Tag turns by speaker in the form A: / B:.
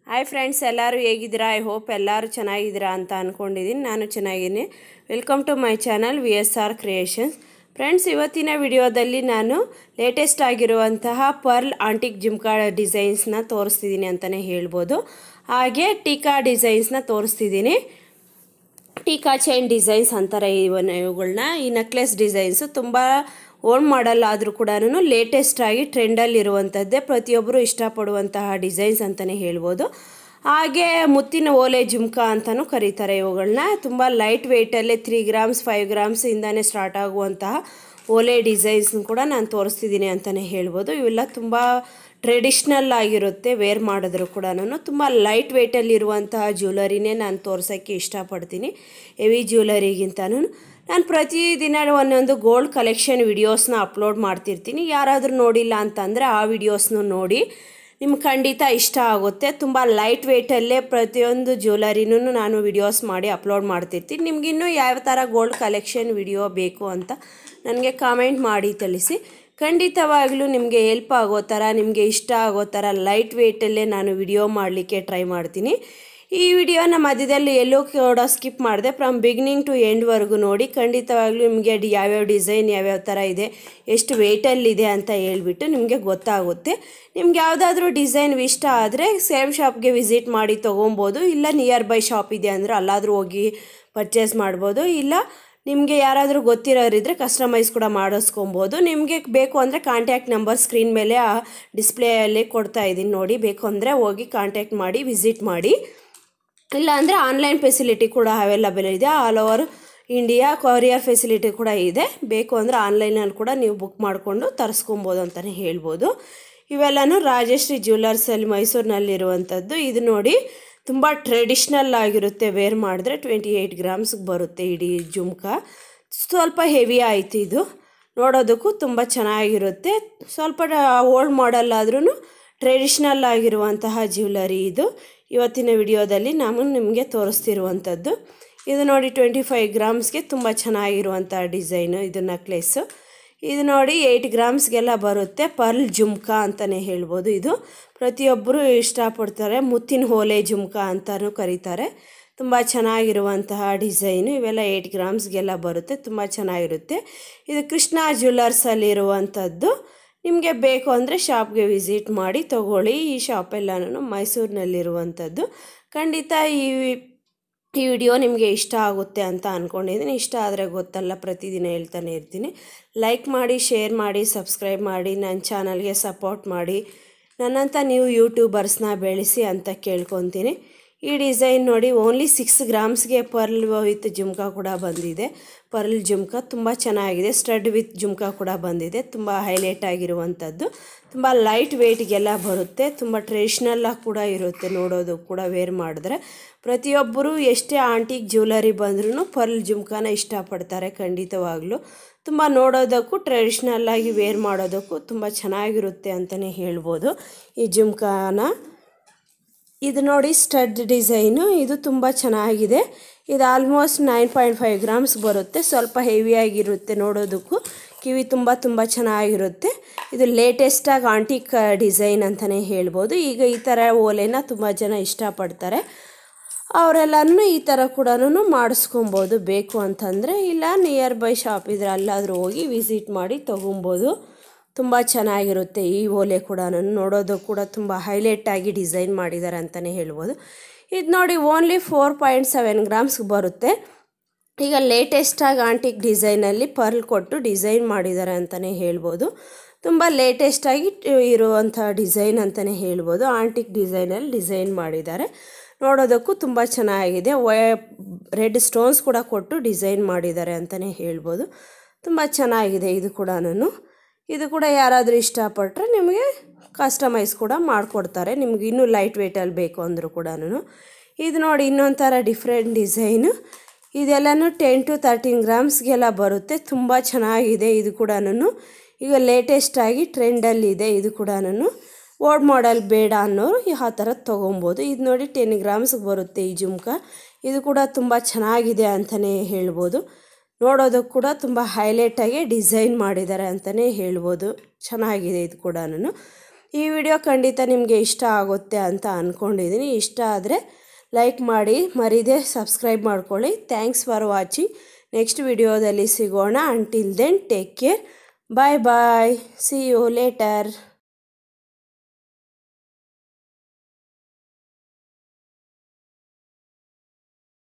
A: hi friends ಎಲ್ಲರೂ ಹೇಗಿದ್ದೀರಾ I hope ಎಲ್ಲರೂ ಚೆನ್ನಾಗಿದ್ದೀರಾ ಅಂತ ಅಂದ್ಕೊಂಡಿದ್ದೀನಿ ನಾನು ಚೆನ್ನಾಗಿದ್ದೀನಿ welcome to my channel V S R creations friends ಇವತ್ತಿನ ವಿಡಿಯೋದಲ್ಲಿ ನಾನು ಲೇಟೆಸ್ಟ್ ಆಗಿರುವಂತಹ ಪರ್ಲ್ ಆಂಟಿಕ್ ಜುಮ್ಕಾ ಡಿಸೈನ್ಸ್ನ ತೋರಿಸ್ತಿದ್ದೀನಿ ಅಂತಲೇ ಹೇಳ್ಬೋದು ಹಾಗೆ ಟೀಕಾ ಡಿಸೈನ್ಸ್ನ ತೋರಿಸ್ತಿದ್ದೀನಿ ಟೀಕಾ ಚೈನ್ ಡಿಸೈನ್ಸ್ ಅಂತಾರೆ ಇವನ್ನ ಇವುಗಳನ್ನ ಈ ನೆಕ್ಲೆಸ್ ಡಿಸೈನ್ಸು ತುಂಬ ಓಲ್ಡ್ ಮಾಡಲ್ ಆದರೂ ಕೂಡ ಲೇಟೆಸ್ಟ್ ಆಗಿ ಟ್ರೆಂಡಲ್ಲಿ ಇರುವಂಥದ್ದೇ ಪ್ರತಿಯೊಬ್ಬರು ಇಷ್ಟಪಡುವಂತಹ ಡಿಸೈನ್ಸ್ ಅಂತಲೇ ಹೇಳ್ಬೋದು ಹಾಗೆ ಮುತ್ತಿನ ಓಲೆ ಜುಮ್ಕಾ ಅಂತಲೂ ಕರೀತಾರೆ ಇವುಗಳನ್ನ ತುಂಬ ಲೈಟ್ ವೆಯ್ಟಲ್ಲೇ ತ್ರೀ ಗ್ರಾಮ್ಸ್ ಫೈವ್ ಗ್ರಾಮ್ಸ್ ಇಂದಾನೆ ಸ್ಟಾರ್ಟ್ ಆಗುವಂತಹ ಓಲೆ ಡಿಸೈನ್ಸ್ ಕೂಡ ನಾನು ತೋರಿಸ್ತಿದ್ದೀನಿ ಅಂತಲೇ ಹೇಳ್ಬೋದು ಇವೆಲ್ಲ ತುಂಬ ಟ್ರೆಡಿಷ್ನಲ್ ಆಗಿರುತ್ತೆ ವೇರ್ ಮಾಡಿದ್ರು ಕೂಡ ತುಂಬ ಲೈಟ್ ವೆಯ್ಟಲ್ಲಿರುವಂತಹ ಜ್ಯುವೆಲರಿನೇ ನಾನು ತೋರ್ಸೋಕ್ಕೆ ಇಷ್ಟಪಡ್ತೀನಿ ಹೆವಿ ಜ್ಯುವೆಲರಿಗಿಂತನೂ ನಾನು ಪ್ರತಿದಿನ ಒಂದೊಂದು ಗೋಲ್ಡ್ ಕಲೆಕ್ಷನ್ ವಿಡಿಯೋಸ್ನ ಅಪ್ಲೋಡ್ ಮಾಡ್ತಿರ್ತೀನಿ ಯಾರಾದರೂ ನೋಡಿಲ್ಲ ಅಂತಂದರೆ ಆ ವಿಡಿಯೋಸ್ನು ನೋಡಿ ನಿಮ್ಗೆ ಖಂಡಿತ ಇಷ್ಟ ಆಗುತ್ತೆ ತುಂಬ ಲೈಟ್ ವೆಯ್ಟಲ್ಲೇ ಪ್ರತಿಯೊಂದು ಜ್ಯುವೆಲರಿನೂ ನಾನು ವಿಡಿಯೋಸ್ ಮಾಡಿ ಅಪ್ಲೋಡ್ ಮಾಡ್ತಿರ್ತೀನಿ ನಿಮಗಿನ್ನೂ ಯಾವ ಥರ ಗೋಲ್ಡ್ ಕಲೆಕ್ಷನ್ ವಿಡಿಯೋ ಬೇಕು ಅಂತ ನನಗೆ ಕಾಮೆಂಟ್ ಮಾಡಿ ತಿಳಿಸಿ ಖಂಡಿತವಾಗ್ಲೂ ನಿಮಗೆ ಹೆಲ್ಪ್ ಆಗೋ ಥರ ನಿಮಗೆ ಇಷ್ಟ ಆಗೋ ಥರ ಲೈಟ್ ವೆಯ್ಟಲ್ಲೇ ನಾನು ವಿಡಿಯೋ ಮಾಡಲಿಕ್ಕೆ ಟ್ರೈ ಮಾಡ್ತೀನಿ ಈ ವಿಡಿಯೋನ ಮಧ್ಯದಲ್ಲಿ ಎಲ್ಲೂ ಕೂಡ ಸ್ಕಿಪ್ ಮಾಡಿದೆ ಫ್ರಮ್ ಬಿಗಿನಿಂಗ್ ಟು ಎಂಡ್ವರೆಗೂ ನೋಡಿ ಖಂಡಿತವಾಗ್ಲೂ ನಿಮಗೆ ಡಿ ಯಾವ್ಯಾವ ಡಿಸೈನ್ ಯಾವ್ಯಾವ ಥರ ಇದೆ ಎಷ್ಟು ವೆಯ್ಟಲ್ಲಿದೆ ಅಂತ ಹೇಳ್ಬಿಟ್ಟು ನಿಮಗೆ ಗೊತ್ತಾಗುತ್ತೆ ನಿಮ್ಗೆ ಯಾವುದಾದ್ರೂ ಡಿಸೈನ್ ಇಷ್ಟ ಆದರೆ ಸೇಮ್ ಶಾಪ್ಗೆ ವಿಸಿಟ್ ಮಾಡಿ ತೊಗೊಬೋದು ಇಲ್ಲ ನಿಯರ್ ಬೈ ಶಾಪ್ ಇದೆ ಅಂದರೆ ಅಲ್ಲಾದರೂ ಹೋಗಿ ಪರ್ಚೇಸ್ ಮಾಡ್ಬೋದು ಇಲ್ಲ ನಿಮಗೆ ಯಾರಾದರೂ ಗೊತ್ತಿರೋರಿದ್ದರೆ ಕಸ್ಟಮೈಸ್ ಕೂಡ ಮಾಡಿಸ್ಕೊಬೋದು ನಿಮಗೆ ಬೇಕು ಅಂದರೆ ಕಾಂಟ್ಯಾಕ್ಟ್ ನಂಬರ್ ಸ್ಕ್ರೀನ್ ಮೇಲೆ ಆ ಡಿಸ್ಪ್ಲೇಯಲ್ಲಿ ಕೊಡ್ತಾ ಇದ್ದೀನಿ ನೋಡಿ ಬೇಕು ಅಂದರೆ ಹೋಗಿ ಕಾಂಟ್ಯಾಕ್ಟ್ ಮಾಡಿ ವಿಸಿಟ್ ಮಾಡಿ ಇಲ್ಲ ಅಂದರೆ ಆನ್ಲೈನ್ ಫೆಸಿಲಿಟಿ ಕೂಡ ಅವೈಲಬಲ್ ಇದೆ all over India courier facility ಕೂಡ ಇದೆ ಬೇಕು ಅಂದರೆ ಆನ್ಲೈನಲ್ಲಿ ಕೂಡ ನೀವು ಬುಕ್ ಮಾಡಿಕೊಂಡು ತರಿಸ್ಕೊಬೋದು ಅಂತಲೇ ಹೇಳ್ಬೋದು ಇವೆಲ್ಲನೂ ರಾಜಶ್ರೀ ಜ್ಯುವೆಲರ್ಸಲ್ಲಿ ಮೈಸೂರಿನಲ್ಲಿರುವಂಥದ್ದು ಇದು ನೋಡಿ ತುಂಬ ಟ್ರೆಡಿಷ್ನಲ್ ಆಗಿರುತ್ತೆ ವೇರ್ ಮಾಡಿದ್ರೆ ಟ್ವೆಂಟಿ ಏಯ್ಟ್ ಗ್ರಾಮ್ಸ್ಗೆ ಬರುತ್ತೆ ಇಡೀ ಜುಮ್ಕಾ ಸ್ವಲ್ಪ ಹೆವಿ ಆಯಿತು ಇದು ನೋಡೋದಕ್ಕೂ ತುಂಬ ಚೆನ್ನಾಗಿರುತ್ತೆ ಸ್ವಲ್ಪ ಓಲ್ಡ್ ಮಾಡೆಲ್ ಆದ್ರೂ ಟ್ರೆಡಿಷ್ನಲ್ ಆಗಿರುವಂತಹ ಜ್ಯುವೆಲರಿ ಇದು ಇವತ್ತಿನ ವಿಡಿಯೋದಲ್ಲಿ ನಾನು ನಿಮಗೆ ತೋರಿಸ್ತಿರುವಂಥದ್ದು ಇದು ನೋಡಿ ಟ್ವೆಂಟಿ ಫೈವ್ ಗ್ರಾಮ್ಸ್ಗೆ ತುಂಬ ಚೆನ್ನಾಗಿರುವಂಥ ಡಿಸೈನು ಇದು ನೆಕ್ಲೆಸ್ಸು ಇದು ನೋಡಿ ಏಯ್ಟ್ ಗ್ರಾಮ್ಸ್ಗೆಲ್ಲ ಬರುತ್ತೆ ಪರ್ಲ್ ಜುಮ್ಕಾ ಅಂತಲೇ ಹೇಳ್ಬೋದು ಇದು ಪ್ರತಿಯೊಬ್ಬರು ಇಷ್ಟಪಡ್ತಾರೆ ಮುತ್ತಿನ ಹೋಲೆ ಜುಮ್ಕಾ ಅಂತಲೂ ಕರೀತಾರೆ ತುಂಬ ಚೆನ್ನಾಗಿರುವಂತಹ ಡಿಸೈನು ಇವೆಲ್ಲ ಏಯ್ಟ್ ಗ್ರಾಮ್ಸ್ಗೆಲ್ಲ ಬರುತ್ತೆ ತುಂಬ ಚೆನ್ನಾಗಿರುತ್ತೆ ಇದು ಕೃಷ್ಣ ಜ್ಯುವೆಲರ್ಸಲ್ಲಿರುವಂಥದ್ದು ನಿಮಗೆ ಬೇಕು ಅಂದರೆ ಶಾಪ್ಗೆ ವಿಸಿಟ್ ಮಾಡಿ ತೊಗೊಳ್ಳಿ ಈ ಶಾಪೆಲ್ಲನೂ ಮೈಸೂರಿನಲ್ಲಿರುವಂಥದ್ದು ಖಂಡಿತ ಈ ಈ ವಿಡಿಯೋ ನಿಮಗೆ ಇಷ್ಟ ಆಗುತ್ತೆ ಅಂತ ಅಂದ್ಕೊಂಡಿದ್ದೀನಿ ಇಷ್ಟ ಆದರೆ ಗೊತ್ತಲ್ಲ ಪ್ರತಿದಿನ ಹೇಳ್ತಾನೆ ಇರ್ತೀನಿ ಲೈಕ್ ಮಾಡಿ ಶೇರ್ ಮಾಡಿ ಸಬ್ಸ್ಕ್ರೈಬ್ ಮಾಡಿ ನನ್ನ ಚಾನಲ್ಗೆ ಸಪೋರ್ಟ್ ಮಾಡಿ ನನ್ನಂಥ ನೀವು ಯೂಟ್ಯೂಬರ್ಸ್ನ ಬೆಳೆಸಿ ಅಂತ ಕೇಳ್ಕೊತೀನಿ ಈ ಡಿಸೈನ್ ನೋಡಿ ಓನ್ಲಿ ಸಿಕ್ಸ್ ಗ್ರಾಮ್ಸ್ಗೆ ಪರ್ಲ್ ವಿತ್ ಜುಮ್ಕಾ ಕೂಡ ಬಂದಿದೆ ಪರ್ಲ್ ಜುಮ್ಕಾ ತುಂಬ ಚೆನ್ನಾಗಿದೆ ಸ್ಟಡ್ ವಿತ್ ಜುಮ್ಕಾ ಕೂಡ ಬಂದಿದೆ ತುಂಬ ಹೈಲೈಟ್ ಆಗಿರುವಂಥದ್ದು ತುಂಬ ಲೈಟ್ ವೆಯ್ಟ್ಗೆಲ್ಲ ಬರುತ್ತೆ ತುಂಬ ಟ್ರೆಡಿಷ್ನಲ್ಲಾಗಿ ಕೂಡ ಇರುತ್ತೆ ನೋಡೋದು ಕೂಡ ವೇರ್ ಮಾಡಿದ್ರೆ ಪ್ರತಿಯೊಬ್ಬರು ಎಷ್ಟೇ ಆಂಟಿಕ್ ಜ್ಯುವೆಲರಿ ಬಂದ್ರೂ ಪರ್ಲ್ ಜುಮ್ಕಾನ ಇಷ್ಟಪಡ್ತಾರೆ ಖಂಡಿತವಾಗ್ಲೂ ತುಂಬ ನೋಡೋದಕ್ಕೂ ಟ್ರೆಡಿಷ್ನಲ್ಲಾಗಿ ವೇರ್ ಮಾಡೋದಕ್ಕೂ ತುಂಬ ಚೆನ್ನಾಗಿರುತ್ತೆ ಅಂತಲೇ ಹೇಳ್ಬೋದು ಈ ಜುಮ್ಕಾನ ಇದು ನೋಡಿ ಸ್ಟಡ್ ಡಿಸೈನು ಇದು ತುಂಬ ಚೆನ್ನಾಗಿದೆ ಇದು almost nine point five grams ಬರುತ್ತೆ ಸ್ವಲ್ಪ ಹೆವಿಯಾಗಿರುತ್ತೆ ನೋಡೋದಕ್ಕೂ ಕಿವಿ ತುಂಬ ತುಂಬ ಚೆನ್ನಾಗಿರುತ್ತೆ ಇದು ಲೇಟೆಸ್ಟಾಗಿ ಆಂಟಿಕ್ ಡಿಸೈನ್ ಅಂತಲೇ ಹೇಳ್ಬೋದು ಈಗ ಈ ಥರ ಓಲೆನ ತುಂಬ ಜನ ಇಷ್ಟಪಡ್ತಾರೆ ಅವರೆಲ್ಲನೂ ಈ ಥರ ಕೂಡ ಮಾಡಿಸ್ಕೊಬೋದು ಬೇಕು ಅಂತಂದರೆ ಇಲ್ಲ ನಿಯರ್ ಬೈ ಶಾಪ್ ಇದ್ರೆ ಅಲ್ಲಾದರೂ ಹೋಗಿ ವಿಸಿಟ್ ಮಾಡಿ ತೊಗೊಬೋದು ತುಂಬ ಚೆನ್ನಾಗಿರುತ್ತೆ ಈ ಓಲೆ ಕೂಡ ನೋಡೋದು ಕೂಡ ತುಂಬ ಹೈಲೈಟಾಗಿ ಡಿಸೈನ್ ಮಾಡಿದ್ದಾರೆ ಅಂತಲೇ ಹೇಳ್ಬೋದು ಇದು ನೋಡಿ ಓನ್ಲಿ ಫೋರ್ ಪಾಯಿಂಟ್ ಸೆವೆನ್ ಗ್ರಾಮ್ಸ್ಗೆ ಬರುತ್ತೆ ಈಗ ಲೇಟೆಸ್ಟಾಗಿ ಆಂಟಿಕ್ ಡಿಸೈನಲ್ಲಿ ಪರ್ಲ್ ಕೊಟ್ಟು ಡಿಸೈನ್ ಮಾಡಿದ್ದಾರೆ ಅಂತಲೇ ಹೇಳ್ಬೋದು ತುಂಬ ಲೇಟೆಸ್ಟಾಗಿ ಇರುವಂಥ ಡಿಸೈನ್ ಅಂತಲೇ ಹೇಳ್ಬೋದು ಆಂಟಿಕ್ ಡಿಸೈನಲ್ಲಿ ಡಿಸೈನ್ ಮಾಡಿದ್ದಾರೆ ನೋಡೋದಕ್ಕೂ ತುಂಬ ಚೆನ್ನಾಗಿದೆ ವೈ ರೆಡ್ ಸ್ಟೋನ್ಸ್ ಕೂಡ ಕೊಟ್ಟು ಡಿಸೈನ್ ಮಾಡಿದ್ದಾರೆ ಅಂತಲೇ ಹೇಳ್ಬೋದು ತುಂಬ ಚೆನ್ನಾಗಿದೆ ಇದು ಕೂಡ ಇದು ಕೂಡ ಯಾರಾದರೂ ಇಷ್ಟಪಟ್ಟರೆ ನಿಮಗೆ ಕಸ್ಟಮೈಸ್ ಕೂಡ ಮಾಡಿಕೊಡ್ತಾರೆ ನಿಮ್ಗೆ ಇನ್ನೂ ಲೈಟ್ ವೆಯ್ಟಲ್ಲಿ ಬೇಕು ಅಂದರೂ ಕೂಡ ಇದು ನೋಡಿ ಇನ್ನೊಂದು ಥರ ಡಿಫ್ರೆಂಟ್ ಡಿಸೈನು ಇದೆಲ್ಲನೂ ಟೆನ್ ಟು ತರ್ಟೀನ್ ಗ್ರಾಮ್ಸ್ಗೆಲ್ಲ ಬರುತ್ತೆ ತುಂಬ ಚೆನ್ನಾಗಿದೆ ಇದು ಕೂಡ ಈಗ ಲೇಟೆಸ್ಟಾಗಿ ಟ್ರೆಂಡಲ್ಲಿದೆ ಇದು ಕೂಡ ಓಲ್ಡ್ ಮಾಡೆಲ್ ಬೇಡ ಅನ್ನೋರು ಆ ಥರ ತೊಗೊಬೋದು ಇದು ನೋಡಿ ಟೆನ್ ಗ್ರಾಮ್ಸ್ಗೆ ಬರುತ್ತೆ ಈ ಜುಮ್ಕಾ ಇದು ಕೂಡ ತುಂಬ ಚೆನ್ನಾಗಿದೆ ಅಂತಲೇ ಹೇಳ್ಬೋದು ನೋಡೋದಕ್ಕೆ ಕೂಡ ತುಂಬ ಹೈಲೈಟಾಗಿ ಡಿಸೈನ್ ಮಾಡಿದ್ದಾರೆ ಅಂತಲೇ ಹೇಳ್ಬೋದು ಚೆನ್ನಾಗಿದೆ ಇದು ಕೂಡ ಈ ವಿಡಿಯೋ ಖಂಡಿತ ನಿಮಗೆ ಇಷ್ಟ ಆಗುತ್ತೆ ಅಂತ ಅಂದ್ಕೊಂಡಿದ್ದೀನಿ ಇಷ್ಟ ಆದರೆ ಲೈಕ್ ಮಾಡಿ ಮರಿದೆ ಸಬ್ಸ್ಕ್ರೈಬ್ ಮಾಡ್ಕೊಳ್ಳಿ ಥ್ಯಾಂಕ್ಸ್ ಫಾರ್ ವಾಚಿಂಗ್ ನೆಕ್ಸ್ಟ್ ವಿಡಿಯೋದಲ್ಲಿ ಸಿಗೋಣ until then take care bye bye see you litre